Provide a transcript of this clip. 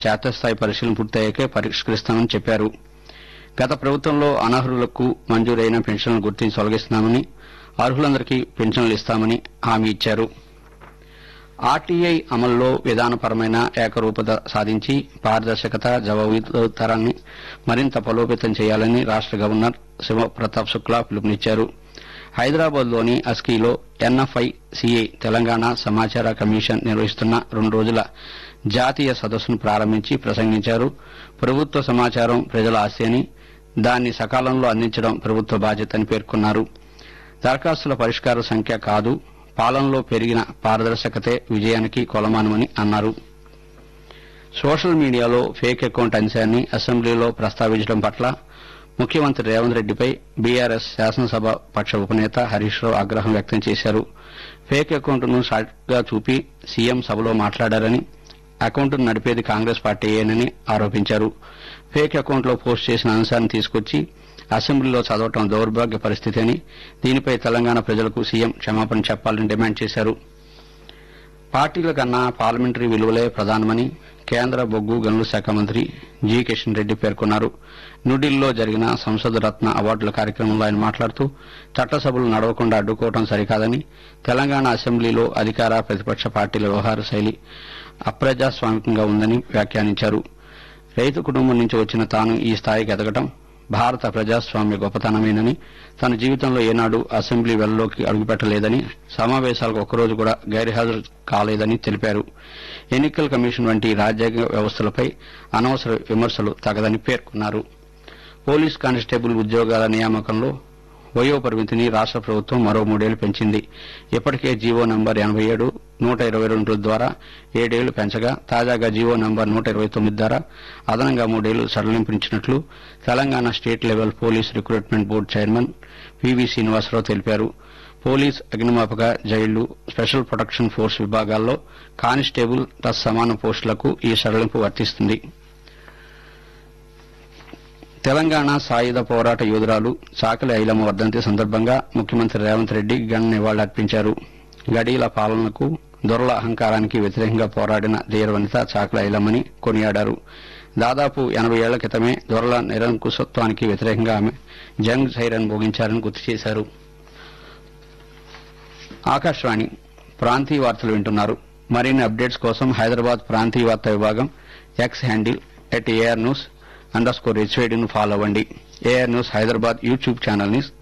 క్షేత్రస్థాయి పరిశీలన పూర్తయ్యాకే పరిష్కరిస్తామని చెప్పారు గత ప్రభుత్వంలో అనర్హులకు మంజూరైన పెన్షన్లను గుర్తించి తొలగిస్తున్నామని అర్హులందరికీ పెన్షన్లు ఇస్తామని హామీ ఇచ్చారు ఆర్టీఐ అమల్లో విధానపరమైన ఏకరూపత సాధించి పారదర్శకత జవాబుదారాన్ని మరింత బలోపేతం చేయాలని రాష్ట గవర్నర్ శివప్రతాప్ శుక్లా పిలుపునిచ్చారు హైదరాబాద్లోని అస్కీలో ఎన్ఎఫ్ఐ సిఐ తెలంగాణ సమాచార కమిషన్ నిర్వహిస్తున్న రెండు రోజుల జాతీయ సదస్సును ప్రారంభించి ప్రసంగించారు ప్రభుత్వ సమాచారం ప్రజల ఆస్తి అని దాన్ని సకాలంలో అందించడం ప్రభుత్వ బాధ్యత అని పేర్కొన్నారు దరఖాస్తుల పరిష్కార సంఖ్య కాదు పాలనలో పెరిగిన పారదర్శకతే విజయానికి కొలమానమని అన్నారు సోషల్ మీడియాలో ఫేక్ అకౌంట్ అంశాన్ని అసెంబ్లీలో ప్రస్తావించడం పట్ల ముఖ్యమంత్రి రేవంత్ రెడ్డిపై బీఆర్ఎస్ శాసనసభ పక్ష ఉపనేత హరీష్ రావు ఆగ్రహం వ్యక్తం చేశారు ఫేక్ అకౌంట్ను సాటిగా చూపి సీఎం సభలో మాట్లాడారని అకౌంట్ను నడిపేది కాంగ్రెస్ పార్టీయేనని ఆరోపించారు ఫేక్ అకౌంట్లో పోస్ట్ చేసిన అంశాన్ని తీసుకొచ్చి అసెంబ్లీలో చదవటం దౌర్భాగ్య పరిస్థితి అని దీనిపై తెలంగాణ ప్రజలకు సీఎం క్షమాపణ చెప్పాలని డిమాండ్ చేశారు పార్టీల కన్నా పార్లమెంటరీ విలువలే ప్రధానమని కేంద్ర బొగ్గు గనుల శాఖ మంత్రి జి కిషన్ రెడ్డి పేర్కొన్నారు న్యూఢిల్లీలో జరిగిన సంసద్ రత్న అవార్డుల కార్యక్రమంలో ఆయన మాట్లాడుతూ చట్టసభలు నడవకుండా అడ్డుకోవడం సరికాదని తెలంగాణ అసెంబ్లీలో అధికార ప్రతిపక్ష పార్టీల వ్యవహార శైలి అప్రజాస్వామికంగా ఉందని వ్యాఖ్యానించారు రైతు కుటుంబం నుంచి వచ్చిన తాను ఈ స్థాయికి ఎదగటం భారత ప్రజాస్వామ్య గొప్పతనమేనని తన జీవితంలో ఏనాడు అసెంబ్లీ వెల్లోకి అడుగుపెట్టలేదని సమావేశాలకు ఒక్కరోజు కూడా గైర్హాజరు కాలేదని తెలిపారు ఎన్నికల కమిషన్ వంటి రాజ్యాంగ వ్యవస్థలపై అనవసర విమర్శలు తగదని పేర్కొన్నారు పోలీస్ కానిస్టేబుల్ ఉద్యోగాల నియామకంలో వయో పరిమితిని రాష్ట ప్రభుత్వం మరో మూడేళ్లు పెంచింది ఇప్పటికే జీవో నంబర్ ఎనబై ఏడు నూట ఇరవై రెండు ద్వారా ఏడేళ్లు పెంచగా తాజాగా జీవో నంబర్ నూట ఇరవై తొమ్మిది ద్వారా అదనంగా మూడేళ్లు సడలింపునిచ్చినట్లు Telangana state level police recruitment board chairman PV Srinivasa Rao తెలిపారు పోలీస్ అగ్నిమాపక జైళ్లు స్పెషల్ ప్రొటెక్షన్ ఫోర్స్ విభాగాల్లో కానిస్టేబుల్ తత్సమాన పోస్టులకు ఈ సడలింపు వర్తిస్తుంది తెలంగాణ సాయుధ పోరాట యోధురాలు చాకలి ఐలమ్మ వర్ధంతి సందర్భంగా ముఖ్యమంత్రి రేవంత్ రెడ్డి ఘన నివాళులర్పించారు గడీల పాలనకు దొరల అహంకారానికి వ్యతిరేకంగా పోరాడిన ధీరవనిత చాకలి ఐలమ్మని కొనియాడారు దాదాపు ఎనభై ఏళ్ల క్రితమే దొరల నిరంకుశత్వానికి వ్యతిరేకంగా ఆమె జంగ్ సైరన్ భోగించారని గుర్తు చేశారు ఆకాశవాణి ప్రాంతీయ వార్తలు వింటున్నారు మరిన్ని అప్డేట్స్ కోసం హైదరాబాద్ ప్రాంతీయ వార్తా విభాగం X handle at AR news underscore హెచ్ఐడిను ఫాలో అవ్వండి AR news Hyderabad YouTube channel ని